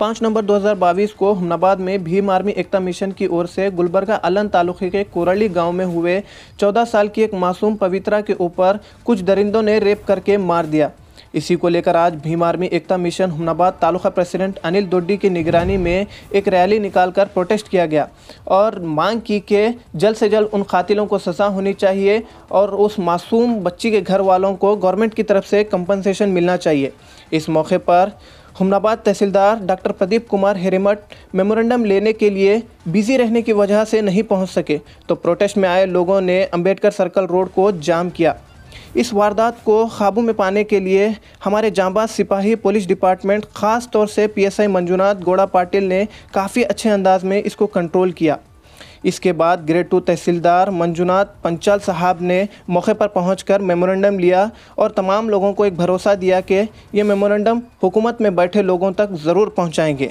पाँच नवंबर 2022 को हमनाबाद में भीम आर्मी एकता मिशन की ओर से गुलबर्गा अलन तालुके के कोरली गांव में हुए 14 साल की एक मासूम पवित्रा के ऊपर कुछ दरिंदों ने रेप करके मार दिया इसी को लेकर आज Bhim Army Ekta Mission Humnabad taluka president Anil Doddi की निगरानी में एक रैली निकालकर प्रोटेस्ट किया गया और मांग की कि जल्द से जल्द उन कातिलों को सज़ा होनी चाहिए और उस मासूम बच्ची के घर वालों को गवर्नमेंट की तरफ से कंपनसेशन मिलना चाहिए इस मौके पर हुमनाबाद तहसीलदार डॉक्टर प्रदीप कुमार हिरेमठ मेमोरेंडम लेने के लिए बिजी रहने की वजह से नहीं पहुंच सके तो प्रोटेस्ट में आए लोगों ने अंबेडकर सर्कल रोड को जाम किया इस वारदात को काबू में पाने के लिए हमारे जांबाज सिपाही पुलिस डिपार्टमेंट ख़ास तौर से पीएसआई मंजूनाथ गोड़ा पाटिल ने काफ़ी अच्छे अंदाज में इसको कंट्रोल किया इसके बाद ग्रेड टू तहसीलदार मंजूनाथ पंचाल साहब ने मौके पर पहुंचकर मेमोरेंडम लिया और तमाम लोगों को एक भरोसा दिया कि ये मेमोरेंडम हुकूमत में बैठे लोगों तक ज़रूर पहुंचाएंगे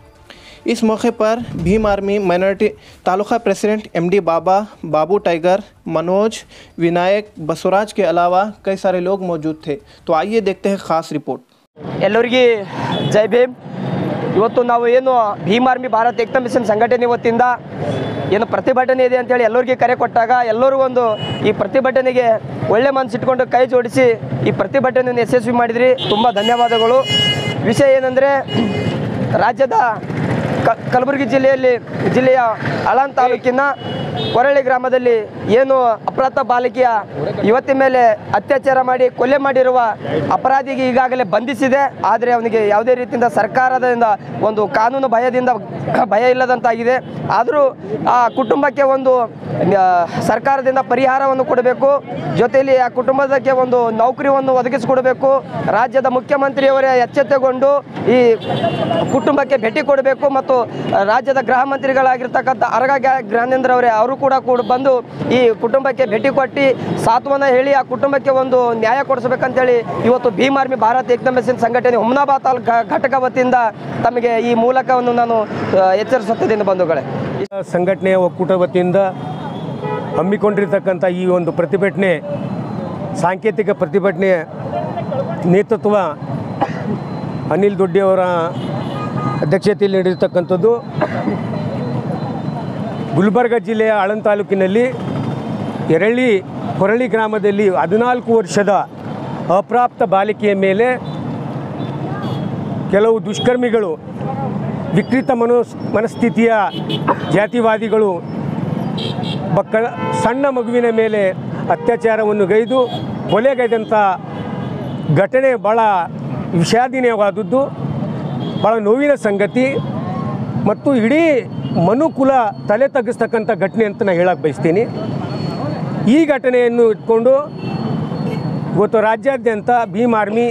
इस मौके पर Bhim Army minority taluka president MD Baba Babu Tiger Manoj Vinayak Basavaraj के अलावा कई सारे लोग मौजूद थे तो आइए देखते हैं ख़ास रिपोर्ट ಎಲ್ಲರಿಗೆ ಜೈ ಭೀಮ್ ಇವತ್ತು ನಾವು ಏನು ಭೀಮ್ ಆರ್ಮಿ ಭಾರತ್ ಏಕ್ತಾ ಮಿಷನ್ ಸಂಘಟನೆ ವತಿಯಿಂದ ಏನು ಪ್ರತಿಭಟನೆ ಇದೆ ಅಂತೇಳಿ ಎಲ್ಲರಿಗೆ ಕರೆ ಕೊಟ್ಟಾಗ ಎಲ್ಲರೂ ಒಂದು ಈ ಪ್ರತಿಭಟನೆಗೆ ಒಳ್ಳೆ ಮನಸ್ಸಿಟ್ಕೊಂಡು ಕೈ ಜೋಡಿಸಿ ಈ ಪ್ರತಿಭಟನೆಯನ್ನು ಯಶಸ್ವಿ ಮಾಡಿದ್ರಿ ತುಂಬ ಧನ್ಯವಾದಗಳು ವಿಷಯ ಏನಂದರೆ ರಾಜ್ಯದ ಕ ಕಲಬುರಗಿ ಜಿಲ್ಲೆಯಲ್ಲಿ ಜಿಲ್ಲೆಯ ಅಳನ್ ತಾಲೂಕಿನ ಕೊರಳಿ ಗ್ರಾಮದಲ್ಲಿ ಏನು ಅಪ್ರಾಪ್ತ ಬಾಲಕಿಯ ಯುವತಿ ಮೇಲೆ ಅತ್ಯಾಚಾರ ಮಾಡಿ ಕೊಲೆ ಮಾಡಿರುವ ಅಪರಾಧಿಗೆ ಈಗಾಗಲೇ ಬಂಧಿಸಿದೆ ಆದರೆ ಅವನಿಗೆ ಯಾವುದೇ ರೀತಿಯಿಂದ ಸರ್ಕಾರದಿಂದ ಒಂದು ಕಾನೂನು ಭಯದಿಂದ ಭಯ ಇಲ್ಲದಂತಾಗಿದೆ ಆದರೂ ಆ ಕುಟುಂಬಕ್ಕೆ ಒಂದು ಆ, ಸರ್ಕಾರದಿಂದ ಪರಿಹಾರವನ್ನು ಕೊಡಬೇಕು ಜೊತೆಯಲ್ಲಿ ಆ ಕುಟುಂಬದಕ್ಕೆ ಒಂದು ನೌಕರಿಯನ್ನು ಒದಗಿಸಿಕೊಡಬೇಕು ರಾಜ್ಯದ ಮುಖ್ಯಮಂತ್ರಿಯವರೇ ಎಚ್ಚೆತ್ತುಕೊಂಡು ಈ ಕುಟುಂಬಕ್ಕೆ ಭೇಟಿ ಕೊಡಬೇಕು ಮತ್ತು ರಾಜ್ಯದ ಗೃಹ ಮಂತ್ರಿಗಳಾಗಿರ್ತಕ್ಕಂಥ ಅರಗ ಗ್ಯಾ- ಜ್ಞಾನೇಂದ್ರ ಅವರೇ ಅವರು ಕೂಡ ಕೂಡ ಬಂದು ಈ ಕುಟುಂಬಕ್ಕೆ ಭೇಟಿ ಕೊಟ್ಟು ಸಾತ್ವನ ಹೇಳಿ ಆ ಕುಟುಂಬಕ್ಕೆ ಒಂದು ನ್ಯಾಯ ಕೊಡಿಸ್ಬೇಕಂತೇಳಿ ಇವತ್ತು ಭೀಮ್ ಆರ್ಮಿ ಭಾರತ್ ಏಕ್ತಾ ಮಿಷನ್ ಸಂಘಟನೆ ಹುಮ್ನಾಬಾದ್ ತಾಲೂಕು ಘಟಕ ವತಿಯಿಂದ ತಮಗೆ ಈ ಮೂಲಕವನ್ನು ನಾನು ಆ, ಎಚ್ಚರಿಸುತ್ತಿದ್ದೇನೆ ಬಂಧುಗಳೇ ಸಂಘಟನೆಯ ಒಕ್ಕೂಟ ವತಿಯಿಂದ ಹಮ್ಮಿಕೊಂಡಿರ್ತಕ್ಕಂಥ ಈ ಒಂದು ಪ್ರತಿಭಟನೆ ಸಾಂಕೇತಿಕ ಪ್ರತಿಭಟನೆ ನೇತೃತ್ವ ಅನಿಲ್ ದೊಡ್ಡಿಯವರ ಅಧ್ಯಕ್ಷತೆಯಲ್ಲಿ ನಡೆದಿರ್ತಕ್ಕಂಥದ್ದು ಗುಲ್ಬರ್ಗ ಜಿಲ್ಲೆಯ ಆಳಂದ್ ತಾಲೂಕಿನಲ್ಲಿ ಎರಳಿ ಕೊರಳಿ ಗ್ರಾಮದಲ್ಲಿ ಹದಿನಾಲ್ಕು ವರ್ಷದ ಅಪ್ರಾಪ್ತ ಬಾಲಿಕೆಯ ಮೇಲೆ ಕೆಲವು ದುಷ್ಕರ್ಮಿಗಳು ವಿಕೃತ ಮನೋ ಮನಸ್ಥಿತಿಯ ಜಾತಿವಾದಿಗಳು ಬಕ್ಕ ಸಣ್ಣ ಮಗುವಿನ ಮೇಲೆ ಅತ್ಯಾಚಾರವನ್ನು ಗೈದು ಕೊಲೆಗೈದಂಥ ಘಟನೆ ಭಾಳ ವಿಷಾದನೀಯವಾದದ್ದು ಭಾಳ ನೋವಿನ ಸಂಗತಿ ಮತ್ತು ಇಡೀ ಮನುಕುಲ ತಲೆ ತಗ್ಗಿಸ್ತಕ್ಕಂಥ ಘಟನೆ ಅಂತ ನಾನು ಹೇಳಕ್ಕೆ ಬಯಸ್ತೀನಿ ಈ ಘಟನೆಯನ್ನು ಇಟ್ಕೊಂಡು ಇವತ್ತು ರಾಜ್ಯಾದ್ಯಂತ ಭೀಮ್ ಆರ್ಮಿ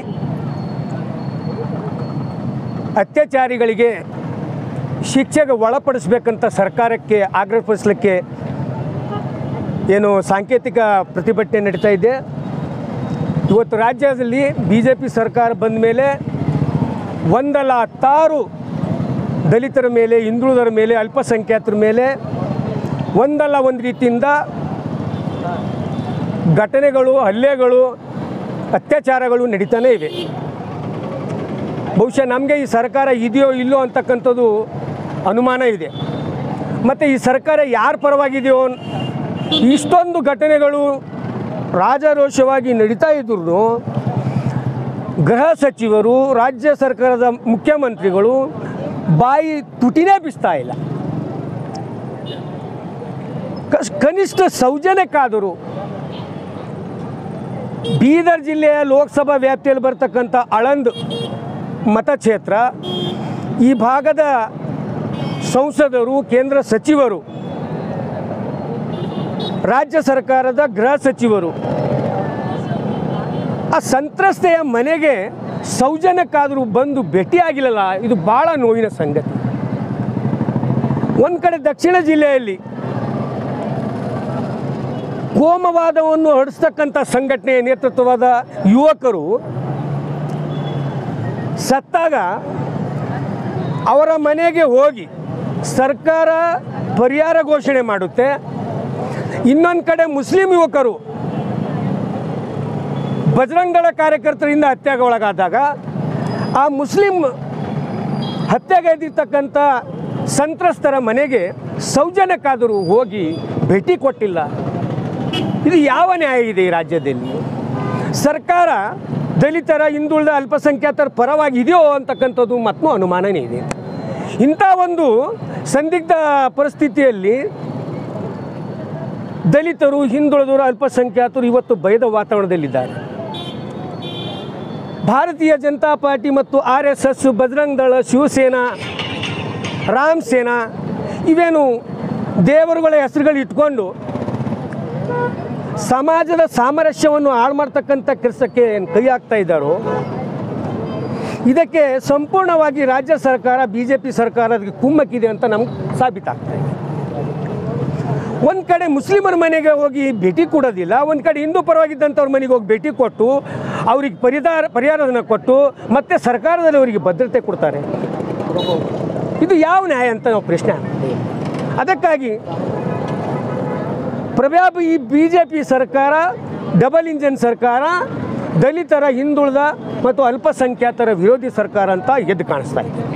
ಅತ್ಯಾಚಾರಿಗಳಿಗೆ ಶಿಕ್ಷೆಗೆ ಒಳಪಡಿಸ್ಬೇಕಂತ ಸರ್ಕಾರಕ್ಕೆ ಆಗ್ರಹಪಡಿಸಲಿಕ್ಕೆ ಏನು ಸಾಂಕೇತಿಕ ಪ್ರತಿಭಟನೆ ನಡೀತಾ ಇದೆ ಇವತ್ತು ರಾಜ್ಯದಲ್ಲಿ ಬಿ ಜೆ ಪಿ ಸರ್ಕಾರ ಬಂದ ಮೇಲೆ ಒಂದಲ್ಲ ಹತ್ತಾರು ದಲಿತರ ಮೇಲೆ ಹಿಂದುಳಿದರ ಮೇಲೆ ಅಲ್ಪಸಂಖ್ಯಾತರ ಮೇಲೆ ಒಂದಲ್ಲ ಒಂದು ರೀತಿಯಿಂದ ಘಟನೆಗಳು ಹಲ್ಲೆಗಳು ಅತ್ಯಾಚಾರಗಳು ನಡೀತಾನೇ ಇವೆ ಬಹುಶಃ ನಮಗೆ ಈ ಸರ್ಕಾರ ಇದೆಯೋ ಇಲ್ಲೋ ಅಂತಕ್ಕಂಥದ್ದು ಅನುಮಾನ ಇದೆ ಮತ್ತು ಈ ಸರ್ಕಾರ ಯಾರ ಪರವಾಗಿದೆಯೋ ಇಷ್ಟೊಂದು ಘಟನೆಗಳು ರಾಜಾರೋಷವಾಗಿ ನಡೀತಾ ಇದ್ರೂ ಗೃಹ ಸಚಿವರು ರಾಜ್ಯ ಸರ್ಕಾರದ ಮುಖ್ಯಮಂತ್ರಿಗಳು ಬಾಯಿ ತುಟಿನೇ ಬಿಸ್ತಾ ಇಲ್ಲ ಕಸ್- ಕನಿಷ್ಠ ಸೌಜನ್ಯಕ್ಕಾದರೂ ಬೀದರ್ ಜಿಲ್ಲೆಯ ಲೋಕಸಭಾ ವ್ಯಾಪ್ತಿಯಲ್ಲಿ ಬರ್ತಕ್ಕಂಥ ಆಳಂದ್ ಮತಕ್ಷೇತ್ರ ಈ ಭಾಗದ ಸಂಸದರು ಕೇಂದ್ರ ಸಚಿವರು ರಾಜ್ಯ ಸರ್ಕಾರದ ಗೃಹ ಸಚಿವರು ಆ ಸಂತ್ರಸ್ತೆಯ ಮನೆಗೆ ಸೌಜನ್ಯಕ್ಕಾದರೂ ಬಂದು ಭೇಟಿಯಾಗಿಲ್ಲಲ್ಲ ಇದು ಭಾಳ ನೋವಿನ ಸಂಗತಿ ಒಂದು ಕಡೆ ದಕ್ಷಿಣ ಜಿಲ್ಲೆಯಲ್ಲಿ ಕೋಮವಾದವನ್ನು ಹಡಿಸ್ತಕ್ಕಂಥ ಸಂಘಟನೆಯ ನೇತೃತ್ವವಾದ ಯುವಕರು ಸತ್ತಾಗ ಅವರ ಮನೆಗೆ ಹೋಗಿ ಸರ್ಕಾರ ಪರಿಹಾರ ಘೋಷಣೆ ಮಾಡುತ್ತೆ ಇನ್ನೊಂದು ಕಡೆ ಮುಸ್ಲಿಂ ಯುವಕರು ಬಜರಂಗಳ ಕಾರ್ಯಕರ್ತರಿಂದ ಹತ್ಯೆಗೆ ಒಳಗಾದಾಗ ಆ ಮುಸ್ಲಿಂ ಹತ್ಯೆಗೈದಿರ್ತಕ್ಕಂಥ ಸಂತ್ರಸ್ತರ ಮನೆಗೆ ಸೌಜನ್ಯಕ್ಕಾದರೂ ಹೋಗಿ ಭೇಟಿ ಕೊಟ್ಟಿಲ್ಲ ಇದು ಯಾವ ನ್ಯಾಯ ಇದೆ ಈ ರಾಜ್ಯದಲ್ಲಿ ಸರ್ಕಾರ ದಲಿತರ ಹಿಂದುಳಿದ ಅಲ್ಪಸಂಖ್ಯಾತರ ಪರವಾಗಿ ಇದೆಯೋ ಅಂತಕ್ಕಂಥದ್ದು ಮತ್ತು ಅನುಮಾನನೇ ಇದೆ ಇಂಥ ಒಂದು ಸಂದಿಗ್ಧ ಪರಿಸ್ಥಿತಿಯಲ್ಲಿ ದಲಿತರು ಹಿಂದುಳಿದವರು ಅಲ್ಪಸಂಖ್ಯಾತರು ಇವತ್ತು ಭಯದ ವಾತಾವರಣದಲ್ಲಿದ್ದಾರೆ ಭಾರತೀಯ ಜನತಾ ಪಾರ್ಟಿ ಮತ್ತು R S S Bajrang Dal Shiv Sena Ram ಸೇನಾ ಇವೇನು ದೇವರುಗಳ ಹೆಸರುಗಳು ಇಟ್ಕೊಂಡು ಸಮಾಜದ ಸಾಮರಸ್ಯವನ್ನು ಹಾಳು ಮಾಡ್ತಕ್ಕಂಥ ಕೆಲಸಕ್ಕೆ ಏನು ಕೈ ಹಾಕ್ತಾ ಇದ್ದಾರೋ ಇದಕ್ಕೆ ಸಂಪೂರ್ಣವಾಗಿ ರಾಜ್ಯ ಸರ್ಕಾರ ಬಿ ಜೆ ಪಿ ಸರ್ಕಾರ ಅದಕ್ಕೆ ಕುಮ್ಮಕ್ಕಿದೆ ಅಂತ ನಮ್ಗೆ ಸಾಬೀತಾಗ್ತಾ ಇದೆ ಒಂದು ಕಡೆ ಮುಸ್ಲಿಮರ ಮನೆಗೆ ಹೋಗಿ ಭೇಟಿ ಕೊಡೋದಿಲ್ಲ ಒಂದು ಕಡೆ ಹಿಂದೂ ಪರವಾಗಿದ್ದಂಥವ್ರ ಮನೆಗೆ ಹೋಗಿ ಭೇಟಿ ಕೊಟ್ಟು ಅವ್ರಿಗೆ ಪರಿಹಾರ ಪರಿಹಾರವನ್ನು ಕೊಟ್ಟು ಮತ್ತೆ ಸರ್ಕಾರದಲ್ಲಿ ಅವರಿಗೆ ಭದ್ರತೆ ಕೊಡ್ತಾರೆ ಇದು ಯಾವ ನ್ಯಾಯ ಅಂತ ನಾವು ಪ್ರಶ್ನೆ ಹಾಕ್ತೀವಿ. ಅದಕ್ಕಾಗಿ ಪ್ರಭಾವಿ ಈ ಬಿ ಜೆ ಪಿ ಸರ್ಕಾರ ಡಬಲ್ ಇಂಜನ್ ಸರ್ಕಾರ ದಲಿತರ ಹಿಂದುಳಿದ ಮತ್ತು ಅಲ್ಪಸಂಖ್ಯಾತರ ವಿರೋಧಿ ಸರ್ಕಾರ ಅಂತ ಎದ್ದು ಕಾಣಿಸ್ತಾ ಇದೆ